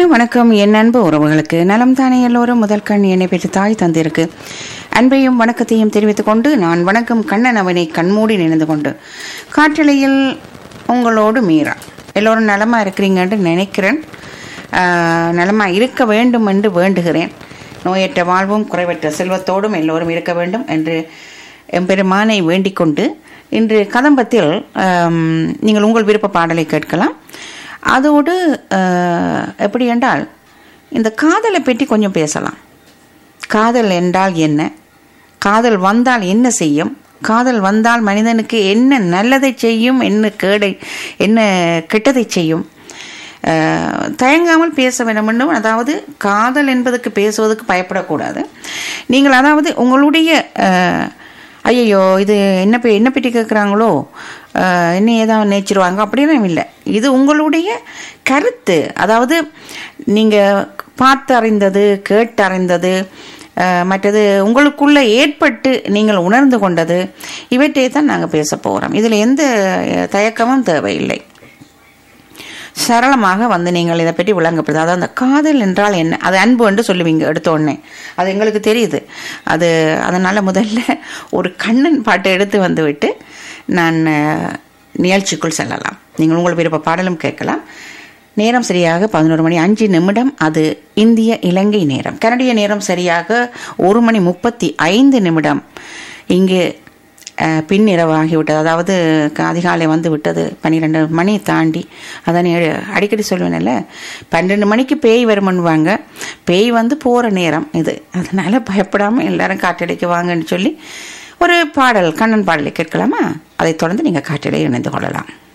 வணக்கம் என் அன்பு உறவுகளுக்கு நலம் தானே எல்லோரும் முதல் கண் என்னை பெற்று தாய் தந்திருக்கு அன்பையும் வணக்கத்தையும் தெரிவித்துக் கொண்டு நான் வணக்கம் கண்ணன் அவனை கண்மூடி நினைந்து கொண்டு காற்றலையில் உங்களோடு மீறா எல்லோரும் நலமா இருக்கிறீங்கன்னு நினைக்கிறேன் ஆஹ், நலமா இருக்க வேண்டும் என்று வேண்டுகிறேன் நோயற்ற வாழ்வும் குறைவற்ற செல்வத்தோடும் எல்லோரும் இருக்க வேண்டும் என்று எம்பெருமானை வேண்டிக் கொண்டு இன்று கதம்பத்தில் ஆம், நீங்கள் உங்கள் விருப்ப பாடலை கேட்கலாம் அதோடு ஆஹ், எப்படி என்றால் இந்த காதலை பற்றி கொஞ்சம் பேசலாம் காதல் என்றால் என்ன காதல் வந்தால் என்ன செய்யும் காதல் வந்தால் மனிதனுக்கு என்ன நல்லதை செய்யும் என்ன கேடை என்ன கெட்டதை செய்யும் ஆஹ், தயங்காமல் பேச வேண்டும் என்றும் அதாவது காதல் என்பதுக்கு பேசுவதற்கு பயப்படக்கூடாது நீங்கள் அதாவது உங்களுடைய ஐயோ இது என்ன பே என்ன பற்றி கேட்குறாங்களோ என்ன ஏதாவது நேச்சிருவாங்க அப்படிலாம் இல்லை இது உங்களுடைய கருத்து அதாவது நீங்கள் பார்த்து அறிந்தது கேட்டு அறிந்தது அஹ், மற்றது உங்களுக்குள்ள ஏற்பட்டு நீங்கள் உணர்ந்து கொண்டது இவற்றை தான் நாங்கள் பேச போகிறோம் இதில் எந்த அஹ், தயக்கமும் தேவையில்லை சரளமாக வந்து நீங்கள் இதை பற்றி விளங்கப்படுது அதாவது அந்த காதல் என்றால் என்ன அது அன்பு என்று சொல்லுவீங்க எடுத்த உடனே அது எங்களுக்கு தெரியுது அது அதனால் முதல்ல ஒரு கண்ணன் பாட்டை எடுத்து வந்து விட்டு நான் அஹ், நிகழ்ச்சிக்குள் செல்லலாம் நீங்கள் உங்கள் விருப்ப பாடலும் கேட்கலாம் நேரம் சரியாக பதினோரு மணி அஞ்சு நிமிடம் அது இந்திய இலங்கை நேரம் கனடிய நேரம் சரியாக ஒரு மணி முப்பத்தி ஐந்து நிமிடம் இங்கு அஹ், பின்னிரவாகிவிட்டது அதாவது க- அதிகாலை வந்து விட்டது பன்னிரெண்டு மணி தாண்டி அதான் ஏ- அடிக்கடி சொல்லுவேன்ல பன்னெண்டு மணிக்கு பேய் வருமன்னுவாங்க பேய் வந்து போகிற நேரம் இது அதனால் பயப்படாமல் எல்லாரும் காற்றடைக்கு வாங்கன்னு சொல்லி ஒரு பாடல் கண்ணன் பாடலை கேட்கலாமா அதைத் தொடர்ந்து நீங்கள் காற்றடை இணைந்து கொள்ளலாம்